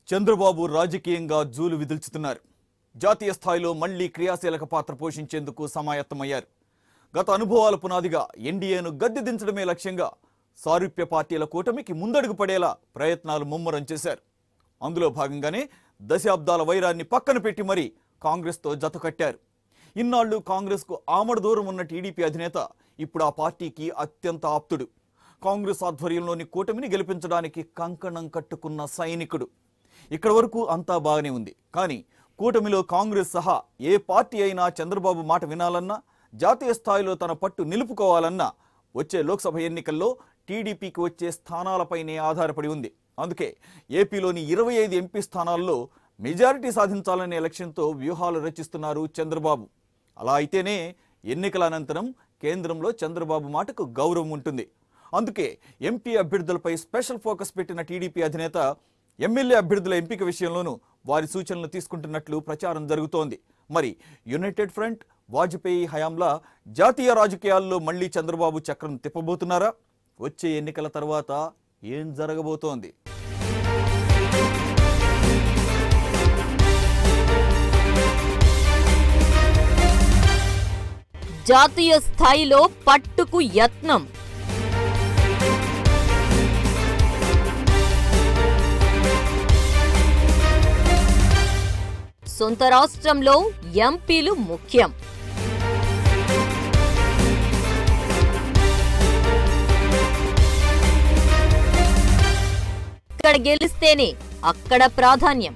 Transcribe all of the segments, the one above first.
చంద్రబాబు రాజకీయంగా జూలు విదిల్చుతున్నారు జాతీయ స్థాయిలో మళ్లీ క్రియాశీలక పాత్ర పోషించేందుకు సమాయత్తమయ్యారు గత అనుభవాల పునాదిగా ఎన్డీఏను గద్దె దించడమే లక్ష్యంగా సారూప్య పార్టీల కూటమికి ముందడుగు పడేలా ప్రయత్నాలు ముమ్మరం చేశారు అందులో భాగంగానే దశాబ్దాల వైరాన్ని పక్కన పెట్టి మరీ కాంగ్రెస్తో జత కట్టారు ఇన్నాళ్లు కాంగ్రెస్కు ఆమడ దూరం ఉన్న టీడీపీ అధినేత ఇప్పుడు ఆ పార్టీకి అత్యంత ఆప్తుడు కాంగ్రెస్ ఆధ్వర్యంలోని కూటమిని గెలిపించడానికి కంకణం కట్టుకున్న సైనికుడు ఇక్కడ వరకు అంతా బాగానే ఉంది కానీ కూటమిలో కాంగ్రెస్ సహా ఏ పార్టీ అయినా చంద్రబాబు మాట వినాలన్నా జాతీయ స్థాయిలో తన పట్టు నిలుపుకోవాలన్నా వచ్చే లోక్సభ ఎన్నికల్లో టీడీపీకి వచ్చే స్థానాలపైనే ఆధారపడి ఉంది అందుకే ఏపీలోని ఇరవై ఐదు ఎంపీ స్థానాల్లో మెజారిటీ సాధించాలనే లక్ష్యంతో వ్యూహాలు రచిస్తున్నారు చంద్రబాబు అలా అయితేనే ఎన్నికల అనంతరం కేంద్రంలో చంద్రబాబు మాటకు గౌరవం ఉంటుంది అందుకే ఎంపీ అభ్యర్థులపై స్పెషల్ ఫోకస్ పెట్టిన టీడీపీ అధినేత ఎమ్మెల్యే అభ్యర్థుల ఎంపిక విషయంలోనూ వారి సూచనలు తీసుకుంటున్నట్లు ప్రచారం జరుగుతోంది మరి యునైటెడ్ ఫ్రంట్ వాజ్పేయి హయాంలా జాతీయ రాజకీయాల్లో మళ్ళీ చంద్రబాబు చక్రం తిప్పబోతున్నారా వచ్చే ఎన్నికల తర్వాత ఏం జరగబోతోంది జాతీయ స్థాయిలో పట్టుకు యత్నం సొంత రాష్ట్రంలో ఎంపీలు ముఖ్యం ఇక్కడ గెలిస్తేనే అక్కడ ప్రాధాన్యం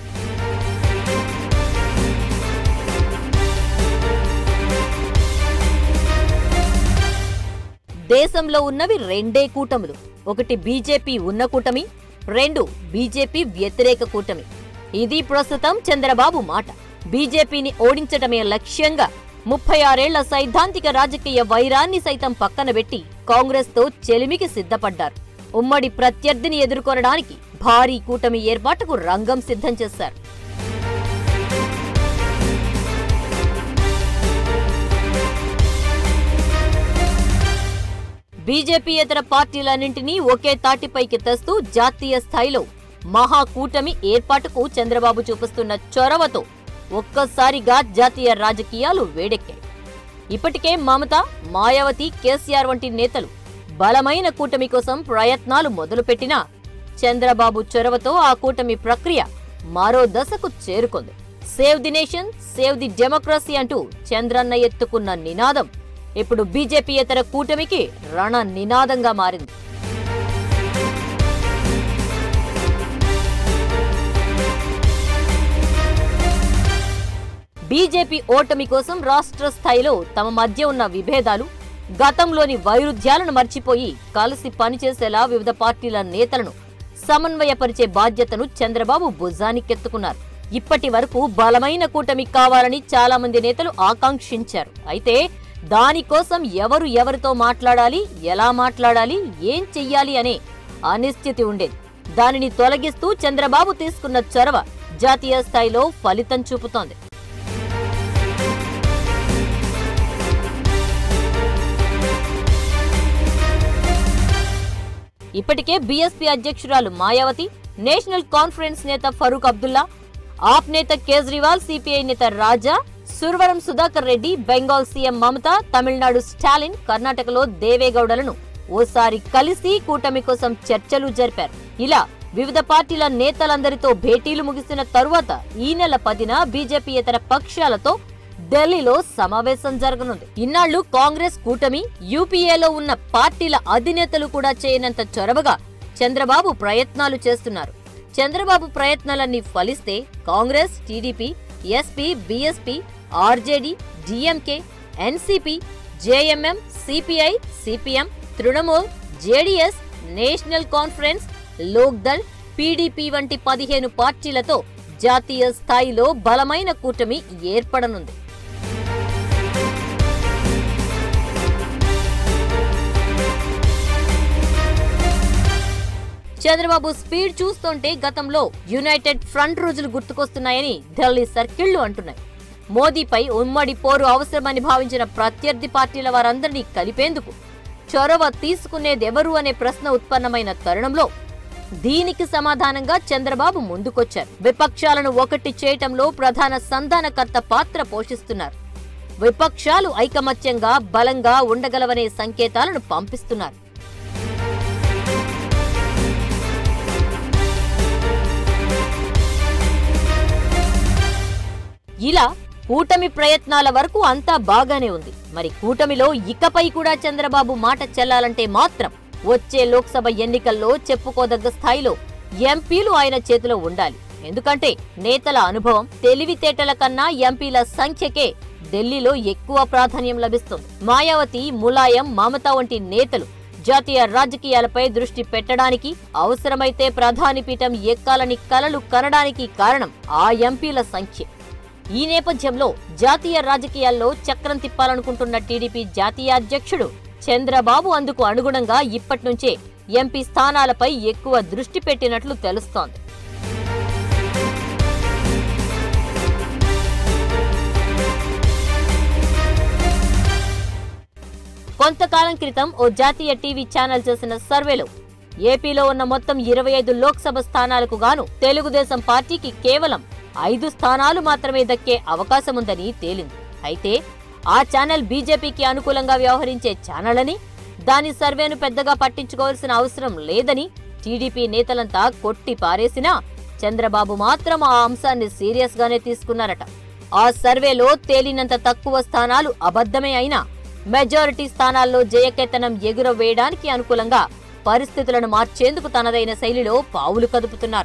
దేశంలో ఉన్నవి రెండే కూటములు ఒకటి బీజేపీ ఉన్న కూటమి రెండు బీజేపీ వ్యతిరేక కూటమి ఇది ప్రస్తుతం చంద్రబాబు మాట బీజేపీని ఓడించటమే లక్ష్యంగా ముప్పై ఆరేళ్ల సైద్ధాంతిక రాజకీయ వైరాన్ని సైతం పక్కన పెట్టి కాంగ్రెస్తో చెలిమికి సిద్ధపడ్డారు ఉమ్మడి ప్రత్యర్థిని ఎదుర్కొనడానికి భారీ కూటమి ఏర్పాటుకు రంగం సిద్ధం చేశారు బీజేపీయేతర పార్టీలన్నింటినీ ఒకే తాటిపైకి తెస్తూ జాతీయ స్థాయిలో మహాకూటమి ఏర్పాటుకు చంద్రబాబు చూపిస్తున్న చొరవతో ఒక్కసారిగా జాతీయ రాజకీయాలు వేడెక్కాయి ఇప్పటికే మమత మాయావతి కేసీఆర్ వంటి నేతలు బలమైన కూటమి కోసం ప్రయత్నాలు మొదలుపెట్టినా చంద్రబాబు చొరవతో ఆ కూటమి ప్రక్రియ మరో దశకు చేరుకుంది save the nation save the democracy అంటూ చంద్రన్న ఎత్తుకున్న నినాదం ఇప్పుడు బీజేపీయేతర కూటమికి రణ నినాదంగా మారింది బీజేపీ ఓటమి కోసం రాష్ట్ర స్థాయిలో తమ మధ్య ఉన్న విభేదాలు గతంలోని వైరుధ్యాలను మర్చిపోయి కలిసి పనిచేసేలా వివిధ పార్టీల నేతలను సమన్వయపరిచే బాధ్యతను చంద్రబాబు భుజానికెత్తుకున్నారు ఇప్పటి వరకు బలమైన కూటమి కావాలని చాలా మంది నేతలు ఆకాంక్షించారు అయితే దానికోసం ఎవరు ఎవరితో మాట్లాడాలి ఎలా మాట్లాడాలి ఏం చెయ్యాలి అనే అనిశ్చితి ఉండేది దానిని తొలగిస్తూ చంద్రబాబు తీసుకున్న చొరవ జాతీయ స్థాయిలో ఫలితం చూపుతోంది ఇప్పటికే బీఎస్పీ అధ్యక్షురాలు మాయావతి నేషనల్ కాన్ఫరెన్స్ నేత ఫరూక్ అబ్దుల్లా ఆప్ నేత కేజ్రీవాల్ సిపిఐ నేత రాజా సురవరం సుధాకర్ రెడ్డి బెంగాల్ సీఎం మమత తమిళనాడు స్టాలిన్ కర్ణాటకలో దేవేగౌడలను ఓసారి కలిసి కూటమి కోసం చర్చలు జరిపారు ఇలా వివిధ పార్టీల నేతలందరితో భేటీలు ముగిసిన తరువాత ఈ నెల పదిన బీజేపీయేతర పక్షాలతో ఢిల్లీలో సమావేశం జరగనుంది ఇన్నాళ్లు కాంగ్రెస్ కూటమి యూపీఏలో ఉన్న పార్టీల అధినేతలు కూడా చేయనంత చొరవగా చంద్రబాబు ప్రయత్నాలు చేస్తున్నారు చంద్రబాబు ప్రయత్నాలన్నీ ఫలిస్తే Congress TDP SP BSP RJD DMK NCP JMM CPI CPM Trinamool JDS National Conference Lok Dal PDP వంటి పదిహేను పార్టీలతో జాతీయ స్థాయిలో బలమైన కూటమి ఏర్పడనుంది చంద్రబాబు స్పీడ్ చూస్తుంటే గతంలో యునైటెడ్ ఫ్రంట్ రోజులు గుర్తుకొస్తున్నాయని ఢిల్లీ సర్కిళ్లు అంటున్నాయి మోదీపై ఉమ్మడి పోరు అవసరమని భావించిన ప్రత్యర్థి పార్టీల వారందరినీ కలిపేందుకు చొరవ తీసుకునేదెవరు అనే ప్రశ్న ఉత్పన్నమైన తరుణంలో దీనికి సమాధానంగా చంద్రబాబు ముందుకొచ్చారు విపక్షాలను ఒకటి చేయటంలో ప్రధాన సంధానకర్త పాత్ర పోషిస్తున్నారు విపక్షాలు ఐకమత్యంగా బలంగా ఉండగలవనే సంకేతాలను పంపిస్తున్నారు ఇలా కూటమి ప్రయత్నాల వరకు అంతా బాగానే ఉంది మరి కూటమిలో ఇకపై కూడా చంద్రబాబు మాట చెల్లాలంటే మాత్రం వచ్చే లోక్సభ ఎన్నికల్లో చెప్పుకోదగ్గ స్థాయిలో ఎంపీలు ఆయన చేతిలో ఉండాలి ఎందుకంటే నేతల అనుభవం తెలివితేటల కన్నా ఎంపీల సంఖ్యకే ఢిల్లీలో ఎక్కువ ప్రాధాన్యం లభిస్తుంది మాయావతి ములాయం మమత వంటి నేతలు జాతీయ రాజకీయాలపై దృష్టి పెట్టడానికి అవసరమైతే ప్రధాని పీఠం ఎక్కాలని కలలు కనడానికి కారణం ఆ ఎంపీల సంఖ్య ఈ నేపథ్యంలో జాతీయ రాజకీయాల్లో చక్రం తిప్పాలనుకుంటున్న టీడీపీ జాతీయ అధ్యక్షుడు చంద్రబాబు అందుకు అనుగుణంగా ఇప్పటి నుంచే ఎంపీ స్థానాలపై ఎక్కువ దృష్టి పెట్టినట్లు తెలుస్తోంది కొంతకాలం క్రితం ఓ జాతీయ టీవీ ఛానల్ చేసిన సర్వేలో ఏపీలో ఉన్న మొత్తం ఇరవై ఐదు లోక్సభ స్థానాలకు గాను తెలుగుదేశం పార్టీకి కేవలం ఐదు స్థానాలు మాత్రమే దక్కే అవకాశముందని తేలింది అయితే ఆ ఛానల్ బీజేపీకి అనుకూలంగా వ్యవహరించే ఛానల్ అని దాని సర్వేను పెద్దగా పట్టించుకోవాల్సిన అవసరం లేదని టీడీపీ నేతలంతా కొట్టి పారేసినా చంద్రబాబు మాత్రం ఆ అంశాన్ని సీరియస్ గానే తీసుకున్నారట ఆ సర్వేలో తేలినంత తక్కువ స్థానాలు అబద్ధమే అయినా మెజారిటీ స్థానాల్లో జయకేతనం ఎగురవేయడానికి అనుకూలంగా పరిస్థితులను మార్చేందుకు తనదైన శైలిలో పావులు కదుపుతున్నారు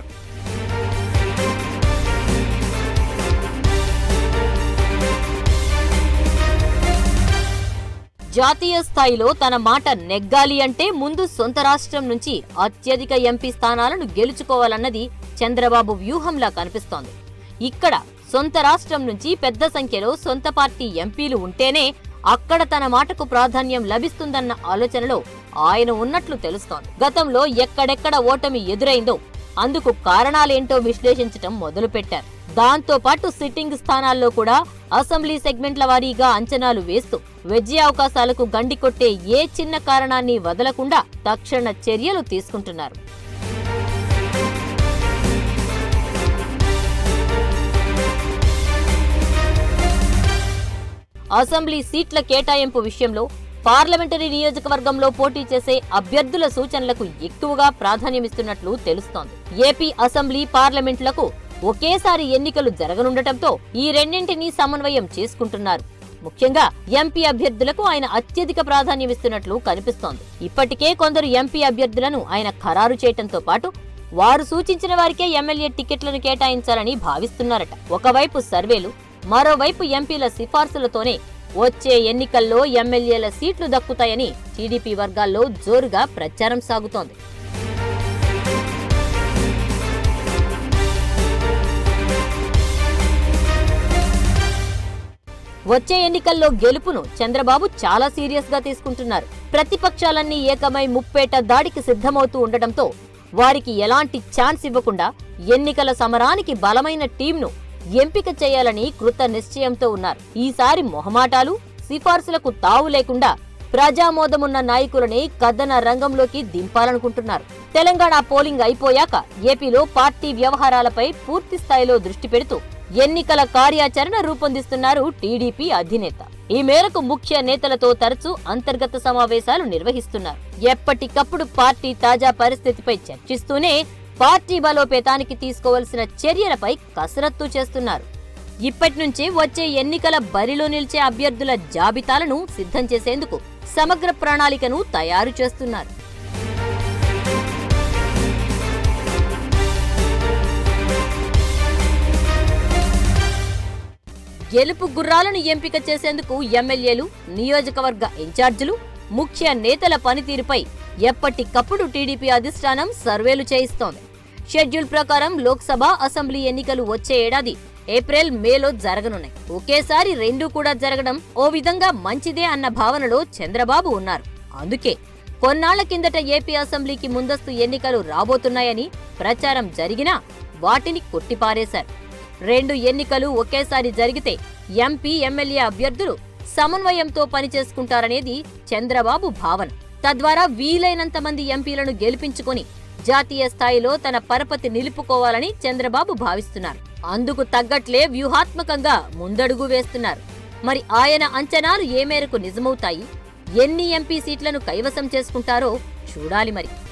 జాతీయ స్థాయిలో తన మాట నెగ్గాలి అంటే ముందు సొంత రాష్ట్రం నుంచి అత్యధిక ఎంపీ స్థానాలను గెలుచుకోవాలన్నది చంద్రబాబు వ్యూహంలా కనిపిస్తోంది ఇక్కడ సొంత రాష్ట్రం నుంచి పెద్ద సంఖ్యలో సొంత పార్టీ ఎంపీలు ఉంటేనే అక్కడ తన మాటకు ప్రాధాన్యం లభిస్తుందన్న ఆలోచనలో ఆయన ఉన్నట్లు తెలుస్తోంది గతంలో ఎక్కడెక్కడ ఓటమి ఎదురైందో అందుకు కారణాలేంటో విశ్లేషించటం మొదలుపెట్టారు దాంతో పాటు సిట్టింగ్ స్థానాల్లో కూడా అసెంబ్లీ సెగ్మెంట్ల వారీగా అంచనాలు వేస్తూ విజయ అవకాశాలకు గండి కొట్టే ఏ చిన్న కారణాన్ని వదలకుండా తక్షణ చర్యలు తీసుకుంటున్నారు అసెంబ్లీ సీట్ల కేటాయింపు విషయంలో పార్లమెంటరీ నియోజకవర్గంలో పోటీ చేసే అభ్యర్థుల సూచనలకు ఎక్కువగా ప్రాధాన్యమిస్తున్నట్లు తెలుస్తోంది ఏపీ అసెంబ్లీ పార్లమెంట్లకు ఒకేసారి ఎన్నికలు జరగనుండటంతో ఈ రెండింటినీ సమన్వయం చేసుకుంటున్నారు ముఖ్యంగా ఎంపీ అభ్యర్థులకు ఆయన అత్యధిక ప్రాధాన్యమిస్తున్నట్లు కనిపిస్తోంది ఇప్పటికే కొందరు ఎంపీ అభ్యర్థులను ఆయన ఖరారు చేయటంతో పాటు వారు సూచించిన వారికే ఎమ్మెల్యే టికెట్లను కేటాయించాలని భావిస్తున్నారట ఒకవైపు సర్వేలు మరోవైపు ఎంపీల సిఫార్సులతోనే వచ్చే ఎన్నికల్లో ఎమ్మెల్యేల సీట్లు దక్కుతాయని టీడీపీ వర్గాల్లో జోరుగా ప్రచారం సాగుతోంది వచ్చే ఎన్నికల్లో గెలుపును చంద్రబాబు చాలా సీరియస్ గా తీసుకుంటున్నారు ప్రతిపక్షాలన్నీ ఏకమై ముప్పేట దాడికి సిద్ధమవుతూ ఉండటంతో వారికి ఎలాంటి ఛాన్స్ ఇవ్వకుండా ఎన్నికల సమరానికి బలమైన టీంను ఎంపిక చేయాలని కృత నిశ్చయంతో ఉన్నారు ఈసారి మొహమాటాలు సిఫార్సులకు తావు లేకుండా ప్రజామోదమున్న నాయకులని కథన రంగంలోకి దింపాలనుకుంటున్నారు తెలంగాణ పోలింగ్ అయిపోయాక ఏపీలో పార్టీ వ్యవహారాలపై పూర్తి స్థాయిలో దృష్టి పెడుతూ ఎన్నికల కార్యాచరణ రూపొందిస్తున్నారు టీడీపీ అధినేత ఈ మేరకు ముఖ్య నేతలతో తరచూ అంతర్గత సమావేశాలు నిర్వహిస్తున్నారు ఎప్పటికప్పుడు పార్టీ తాజా పరిస్థితిపై చర్చిస్తూనే పార్టీ బలోపేతానికి తీసుకోవాల్సిన చర్యలపై కసరత్తు చేస్తున్నారు ఇప్పటి నుంచి వచ్చే ఎన్నికల బరిలో నిలిచే అభ్యర్థుల జాబితాలను సిద్ధం చేసేందుకు సమగ్ర ప్రణాళికను తయారు చేస్తున్నారు గెలుపు గుర్రాలను ఎంపిక చేసేందుకు ఎమ్మెల్యేలు నియోజకవర్గ ఇన్ఛార్జీలు ముఖ్య నేతల పనితీరుపై ఎప్పటికప్పుడు టీడీపీ అధిష్టానం సర్వేలు చేయిస్తోంది షెడ్యూల్ ప్రకారం లోక్సభ అసెంబ్లీ ఎన్నికలు వచ్చే ఏడాది ఏప్రిల్ మేలో జరగనున్నాయి ఒకేసారి రెండు కూడా జరగడం ఓ విధంగా మంచిదే అన్న భావనలో చంద్రబాబు ఉన్నారు అందుకే కొన్నాళ్ల కిందట ఏపీ అసెంబ్లీకి ముందస్తు ఎన్నికలు రాబోతున్నాయని ప్రచారం జరిగినా వాటిని కొట్టిపారేశారు రెండు ఎన్నికలు ఒకేసారి జరిగితే ఎంపీ ఎమ్మెల్యే అభ్యర్థులు సమన్వయంతో పనిచేసుకుంటారనేది చంద్రబాబు భావన తద్వారా వీలైనంత మంది ఎంపీలను గెలిపించుకొని జాతీయ స్థాయిలో తన పరపతి నిలుపుకోవాలని చంద్రబాబు భావిస్తున్నారు అందుకు తగ్గట్లే వ్యూహాత్మకంగా ముందడుగు వేస్తున్నారు మరి ఆయన అంచనాలు ఏ మేరకు నిజమవుతాయి ఎన్ని ఎంపీ సీట్లను కైవసం చేసుకుంటారో చూడాలి మరి